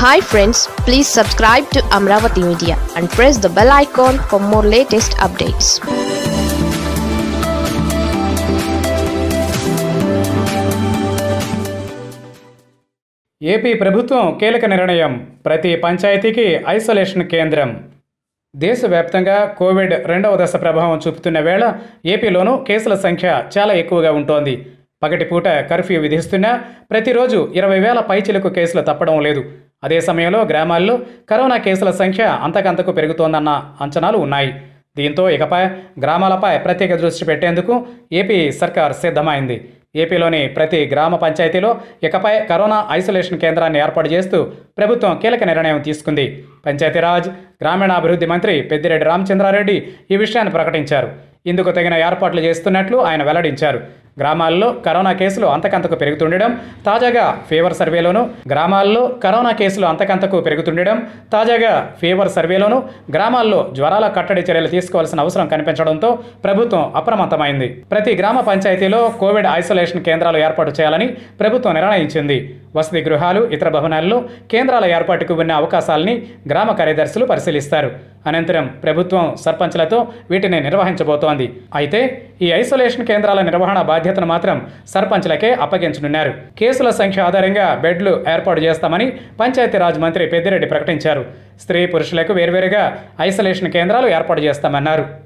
hi friends please subscribe to Amaravati media and press the bell icon for more latest updates AP ప్రభుత్వం కీలక నిర్ణయం ప్రతి పంచాయతీకి isolation కేంద్రం దేశవ్యాప్తంగా కోవిడ్ రెండవ దశ ప్రభావం చూపుతున్న వేళ ఏపీలోనూ కేసుల సంఖ్య చాలా ఎక్కువగా ఉంటోంది పగటిపూట కర్ఫ్యూ విధిస్తున్నా ప్రతిరోజు ఇరవై వేల పైచిలకు కేసులు తప్పడం లేదు అదే సమయంలో గ్రామాల్లో కరోనా కేసుల సంఖ్య అంతకంతకు పెరుగుతోందన్న అంచనాలు ఉన్నాయి దీంతో ఇకపై గ్రామాలపై ప్రత్యేక దృష్టి పెట్టేందుకు ఏపీ సర్కార్ సిద్ధమైంది ఏపీలోని ప్రతి గ్రామ పంచాయతీలో ఇకపై కరోనా ఐసోలేషన్ కేంద్రాన్ని ఏర్పాటు చేస్తూ ప్రభుత్వం కీలక నిర్ణయం తీసుకుంది పంచాయతీరాజ్ గ్రామీణాభివృద్ధి మంత్రి పెద్దిరెడ్డి రామచంద్రారెడ్డి ఈ విషయాన్ని ప్రకటించారు ఇందుకు తగిన ఏర్పాట్లు చేస్తున్నట్లు ఆయన వెల్లడించారు గ్రామాల్లో కరోనా కేసులు అంతకంతకు పెరుగుతుండడం తాజాగా ఫీవర్ సర్వేలోనూ గ్రామాల్లో కరోనా కేసులు అంతకంతకు పెరుగుతుండడం తాజాగా ఫీవర్ సర్వేలోనూ గ్రామాల్లో జ్వరాల కట్టడి చర్యలు తీసుకోవాల్సిన అవసరం కనిపించడంతో ప్రభుత్వం అప్రమత్తమైంది ప్రతి గ్రామ పంచాయతీలో కోవిడ్ ఐసోలేషన్ కేంద్రాలు ఏర్పాటు చేయాలని ప్రభుత్వం నిర్ణయించింది వసతి గృహాలు ఇతర భవనాల్లో కేంద్రాల ఏర్పాటుకు ఉన్న అవకాశాలని గ్రామ కార్యదర్శులు పరిశీలిస్తారు అనంతరం ప్రభుత్వం సర్పంచ్లతో వీటిని నిర్వహించబోతోంది అయితే ఈ ఐసోలేషన్ కేంద్రాల నిర్వహణ బాధ్యతను మాత్రం సర్పంచ్లకే అప్పగించనున్నారు కేసుల సంఖ్య ఆధారంగా బెడ్లు ఏర్పాటు చేస్తామని పంచాయతీరాజ్ మంత్రి పెద్దిరెడ్డి ప్రకటించారు స్త్రీ పురుషులకు వేర్వేరుగా ఐసోలేషన్ కేంద్రాలు ఏర్పాటు చేస్తామన్నారు